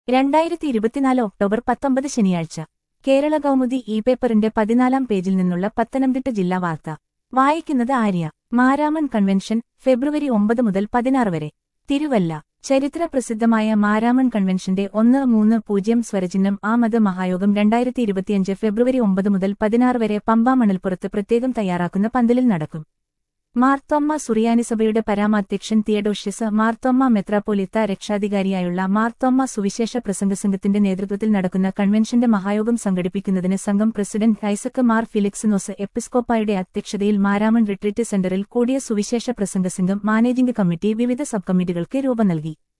രണ്ടായിരത്തി ഇരുപത്തിനാല് ഒക്ടോബർ പത്തൊമ്പത് ശനിയാഴ്ച കേരള കൗമുദി ഇ പേപ്പറിന്റെ പതിനാലാം പേജിൽ നിന്നുള്ള പത്തനംതിട്ട ജില്ലാ വാർത്ത വായിക്കുന്നത് ആര്യ മാരാമൺ കൺവെൻഷൻ ഫെബ്രുവരി ഒമ്പത് മുതൽ പതിനാറ് വരെ തിരുവല്ല ചരിത്ര പ്രസിദ്ധമായ മാരാമൺ കൺവെൻഷന്റെ ഒന്ന് മൂന്ന് പൂജ്യം സ്വരചിഹ്നം ആ മത മഹായോഗം രണ്ടായിരത്തി ഇരുപത്തിയഞ്ച് ഫെബ്രുവരി ഒമ്പത് മുതൽ പതിനാറ് വരെ പമ്പ മണൽപ്പുറത്ത് പ്രത്യേകം തയ്യാറാക്കുന്ന പന്തലിൽ നടക്കും മാർത്തോമ്മ സുറിയാനി സഭയുടെ പരാമാധ്യക്ഷൻ തിയഡോഷ്യസ് മാർത്തോമ്മ മെത്രാപ്പോലിത്ത രക്ഷാധികാരിയായുള്ള മാർത്തോമ്മ സുവിശേഷ പ്രസംഗസംഘത്തിന്റെ നേതൃത്വത്തിൽ നടക്കുന്ന കൺവെൻഷന്റെ മഹായോഗം സംഘടിപ്പിക്കുന്നതിന് സംഘം പ്രസിഡന്റ് ഐസക് മാർ ഫിലിക്സിനോസ് എപ്പിസ്കോപ്പായുടെ അധ്യക്ഷതയിൽ മാരാമൺ റിട്രീറ്റ് സെന്ററിൽ കൂടിയ സുവിശേഷ പ്രസംഗസംഘം മാനേജിംഗ് കമ്മിറ്റി വിവിധ സബ് കമ്മിറ്റികൾക്ക് രൂപം നൽകി